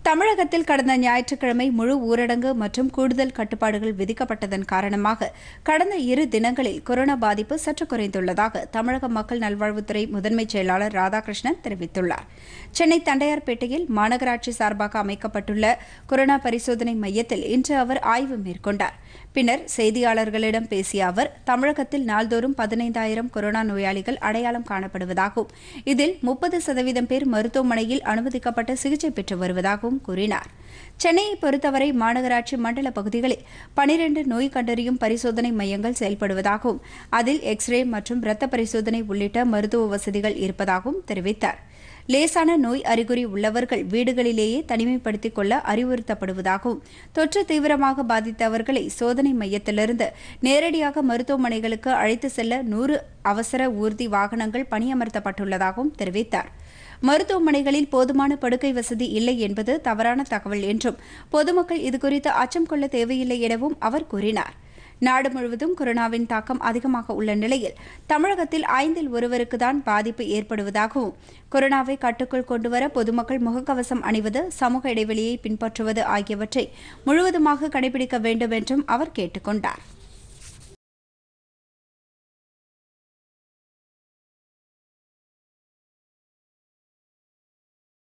தமிழகத்தில் கடந்த ஞாயிற்றுக்கிழமை முழு ஊரடங்கு மற்றும் கூடுதல் கட்டுப்பாடுகள் விதிக்கப்பட்டதன் காரணமாக கடந்த இரு தினங்களில் கொரோனா பாதிப்பு சற்று குறைந்துள்ளதாக தமிழக மக்கள் நல்வாழ்வுத்துறை முதன்மைச் செயலாளர் ராதாகிருஷ்ணன் தெரிவித்துள்ளார் சென்னை தண்டையார்பேட்டையில் மாநகராட்சி சார்பாக அமைக்கப்பட்டுள்ள கொரோனா பரிசோதனை மையத்தில் இன்று அவர் ஆய்வு மேற்கொண்டார் பின்னர் செய்தியாளர்களிடம் பேசிய அவர் தமிழகத்தில் நாள்தோறும் பதினைந்தாயிரம் கொரோனா நோயாளிகள் அடையாளம் காணப்படுவதாகவும் இதில் முப்பது சதவீதம் பேர் மருத்துவமனையில் அனுமதிக்கப்பட்டு சிகிச்சை பெற்று வருவதாகவும் கூறினார் சென்னையை பொறுத்தவரை மாநகராட்சி மண்டல பகுதிகளில் பனிரண்டு நோய் கண்டறியும் பரிசோதனை மையங்கள் செயல்படுவதாகவும் அதில் எக்ஸ்ரே மற்றும் இரத்த பரிசோதனை உள்ளிட்ட மருத்துவ வசதிகள் இருப்பதாகவும் தெரிவித்தார் லேசான நோய் அறிகுறி உள்ளவர்கள் வீடுகளிலேயே தனிமைப்படுத்திக் கொள்ள அறிவுறுத்தப்படுவதாகவும் தொற்று தீவிரமாக பாதித்தவர்களை சோதனை மையத்திலிருந்து நேரடியாக மருத்துவமனைகளுக்கு அழைத்து செல்ல நூறு அவசர ஊர்தி வாகனங்கள் பணியமர்த்தப்பட்டுள்ளதாகவும் தெரிவித்தார் மருத்துவமனைகளில் போதுமான படுக்கை வசதி இல்லை என்பது தவறான தகவல் என்றும் பொதுமக்கள் இதுகுறித்து அச்சம் கொள்ள தேவையில்லை எனவும் அவர் கூறினார் நாடு முழுவதும் கொரோனாவின் தாக்கம் அதிகமாக உள்ள நிலையில் தமிழகத்தில் ஐந்தில் ஒருவருக்கு தான் பாதிப்பு ஏற்படுவதாகவும் கொரோனாவை கட்டுக்குள் கொண்டுவர பொதுமக்கள் முகக்கவசம் அணிவது சமூக இடைவெளியை பின்பற்றுவது ஆகியவற்றை முழுவதுமாக கடைபிடிக்க வேண்டும் என்றும் அவர் கேட்டுக் கொண்டார்